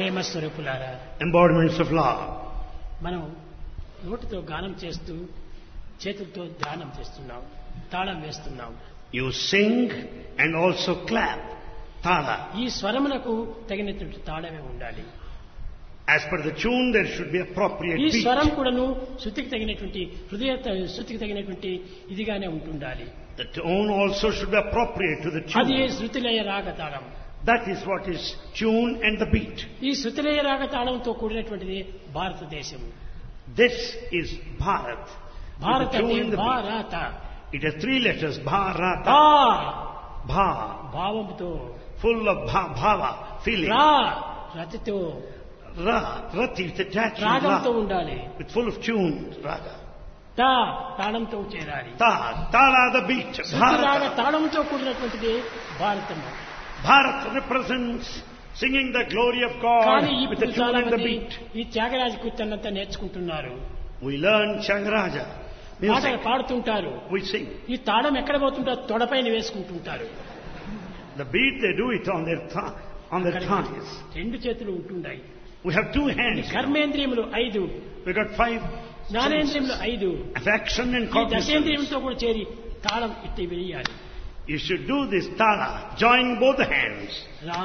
ప్రేమ స్వరూపులారా embodiments of love. మనం నోటితో గానం చేస్తూ చేతులతో ధ్యానం చేస్తున్నాం తాళం వేస్తున్నాం You sing and also clap. Tala. ఈ స్వరమునకు తగినటువంటి తాళమే ఉండాలి As per the tune, there should be appropriate ఈ beat. స్వరం కూడాను శృతికి తగినటువంటి హృదయ శృతికి తగినటువంటి ఇదిగానే ఉంటుండాలి The tone also should be appropriate to the అది tune. శృతిలయ రాగ తాళం That is what is tune and the beat. ఈ శృతిలయ రాగ తాళంతో కూడినటువంటిది భారతదేశం This is Bharat. With భారత the tune అంటే and the beat. భారత It has three letters, Bharata. భా Bha. భావంతో Full of bha, bhava, feeling. రా రతితో Ra. Rati with attached రాగంతో ra. ఉండాలి With full of tune. Raga. తా తాళంతో చేరాలి Ta. Tala the beat. శృతి రాగ Bharata. తాళంతో కూడినటువంటిది భారతము Bharat represents singing the glory of కానీ God with the ఇప్పుడు tune చాలా and the మంది beat. ఈ త్యాగరాజ కీర్తనంతా నేర్చుకుంటున్నారు We learn Changaraja పాటలు music. పాడుతుంటారు We sing. ఈ తాళం ఎక్కడ పోతుంటారు తొడపైన వేసుకుంటుంటారు The beat they do it on their th- on their అక్కడ thighs. రెండు చేతులు ఉంటుండాయి We have two ఈ hands. కర్మేంద్రియములు ఐదు We got five జ్ఞానేంద్రియములు senses. ఐదు Affection and ఈ cognizance. దశేంద్రియంతో కూడా చేరి తాళం ఇట్టి వేయాలి You should do this tala, join both hands. రా